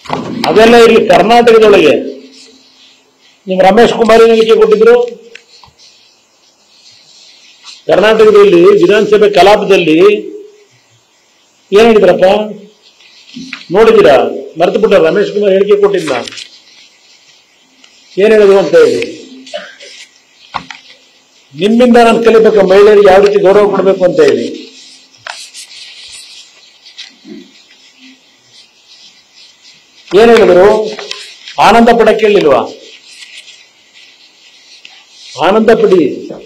ಅದೆಲ್ಲ ಇಲ್ಲಿ ಕರ್ನಾಟಕದೊಳಗೆ ನಿಮ್ ರಮೇಶ್ ಕುಮಾರ್ ಏನ್ ಹೇಳಿಕೆ ಕೊಟ್ಟಿದ್ರು ಕರ್ನಾಟಕದಲ್ಲಿ ವಿಧಾನಸಭೆ ಕಲಾಪದಲ್ಲಿ ಏನ್ ಹೇಳಿದ್ರಪ್ಪ ನೋಡಿದ್ದೀರಾ ಮರೆತು ಬಿಟ್ಟ ರಮೇಶ್ ಕುಮಾರ್ ಹೇಳಿಕೆ ಕೊಟ್ಟಿದ್ನ ಏನ್ ಹೇಳಿದ್ರು ಅಂತ ಹೇಳಿ ನಿಮ್ಮಿಂದ ನಾನು ಕಲಿಬೇಕು ಮಹಿಳೆಯರಿಗೆ ಯಾವ ರೀತಿ ಗೌರವ ಕೊಡಬೇಕು ಅಂತ ಹೇಳಿ ಏನ್ ಹೇಳಿದ್ರು ಆನಂದ ಪಡಕ್ಕೆ ಹೇಳಿಲ್ವಾ ಆನಂದ ಪಡಿ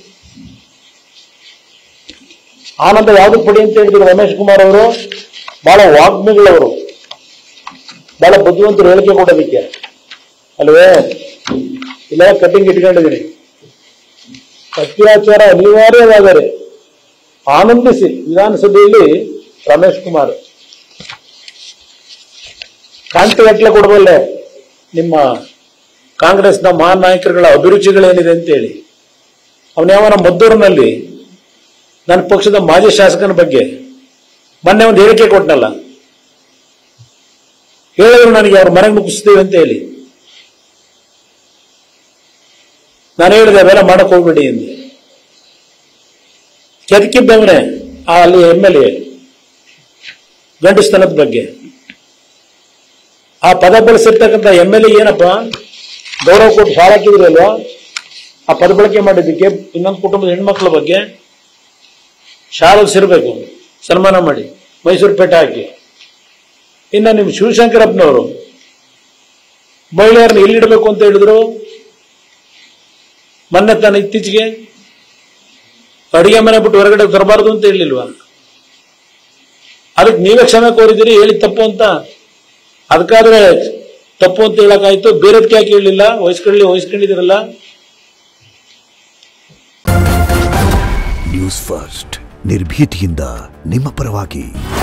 ಆನಂದ ಯಾವ್ದಕ್ಕೆ ಪಡಿ ಅಂತ ಹೇಳಿದ್ರು ರಮೇಶ್ ಕುಮಾರ್ ಅವರು ಬಹಳ ವಾಗ್ಮಿಗಳವರು ಬಹಳ ಬುದ್ಧಿವಂತರು ಹೇಳಿಕೆ ಕೊಡೋದಕ್ಕೆ ಅಲ್ವೇ ಇಲ್ಲ ಕಟ್ಟಿಂಗ್ ಇಟ್ಕೊಂಡಿದ್ದೀನಿ ಅತ್ಯಾಚಾರ ಅನಿವಾರ್ಯವಾದರೆ ಆನಂದಿಸಿ ವಿಧಾನಸಭೆಯಲ್ಲಿ ರಮೇಶ್ ಕುಮಾರ್ ಕಾಂತಿಗಟ್ಟಲೆ ಕೊಡಬಲ್ಲೆ ನಿಮ್ಮ ಕಾಂಗ್ರೆಸ್ನ ಮಹಾನ್ ನಾಯಕರುಗಳ ಅಭಿರುಚಿಗಳೇನಿದೆ ಅಂತೇಳಿ ಅವನ್ಯಾವನ ಮದ್ದೂರಿನಲ್ಲಿ ನನ್ನ ಪಕ್ಷದ ಮಾಜಿ ಶಾಸಕನ ಬಗ್ಗೆ ಮೊನ್ನೆ ಒಂದು ಹೇಳಿಕೆ ಕೊಟ್ಟನಲ್ಲ ಹೇಳಿದ್ರು ನನಗೆ ಅವ್ರ ಮನೆಗೆ ಮುಗಿಸ್ತೀವಿ ಅಂತ ಹೇಳಿ ನಾನು ಹೇಳಿದೆ ಅವೆಲ್ಲ ಮಾಡಕ್ ಹೋಗ್ಬೇಡಿ ಎಂದು ಕೆದಕಿದ್ದವನೇ ಆ ಅಲ್ಲಿ ಎಮ್ ಎಲ್ ಎ ಗಂಡಸ್ತನದ ಬಗ್ಗೆ ಆ ಪದ ಬಳಸಿರ್ತಕ್ಕಂಥ ಎಮ್ ಎಲ್ ಎ ಏನಪ್ಪ ಗೌರವ ಕೊಟ್ಟು ಸಾಲಾಕಿದ್ರು ಅಲ್ವಾ ಆ ಪದ ಬಳಕೆ ಮಾಡಿದ್ದಕ್ಕೆ ಇನ್ನೊಂದು ಕುಟುಂಬದ ಹೆಣ್ಮಕ್ಳ ಬಗ್ಗೆ ಶಾಲೆ ಸಿರ್ಬೇಕು ಸನ್ಮಾನ ಮಾಡಿ ಮೈಸೂರು ಪೇಟೆ ಹಾಕಿ ಇನ್ನು ನಿಮ್ಮ ಶಿವಶಂಕರಪ್ಪನವರು ಮಹಿಳೆಯರನ್ನ ಎಲ್ಲಿಡಬೇಕು ಅಂತ ಹೇಳಿದ್ರು ಮೊನ್ನೆ ತಾನು ಇತ್ತೀಚೆಗೆ ಅಡಿಗೆ ಮನೆ ಬಿಟ್ಟು ಹೊರಗಡೆ ತರಬಾರದು ಅಂತ ಹೇಳಿಲ್ವಾ ಅದಕ್ಕೆ ನೀವೇ ಕ್ಷಮೆ ಕೋರಿದಿರಿ ಹೇಳಿ ತಪ್ಪು ಅಂತ ಅದಕ್ಕಾದ್ರೆ ತಪ್ಪು ಅಂತ ಹೇಳಕ್ಕಾಯ್ತು ಬೇರೆದಕ್ಕೆ ಯಾಕೆ ಹೇಳಿಲ್ಲ ವಹಿಸ್ಕೊಳ್ಳಿ ವಹಿಸ್ಕೊಂಡಿದಿರಲ್ಲ ನ್ಯೂಸ್ ಫಸ್ಟ್ ನಿರ್ಭೀತಿಯಿಂದ ನಿಮ್ಮ ಪರವಾಗಿ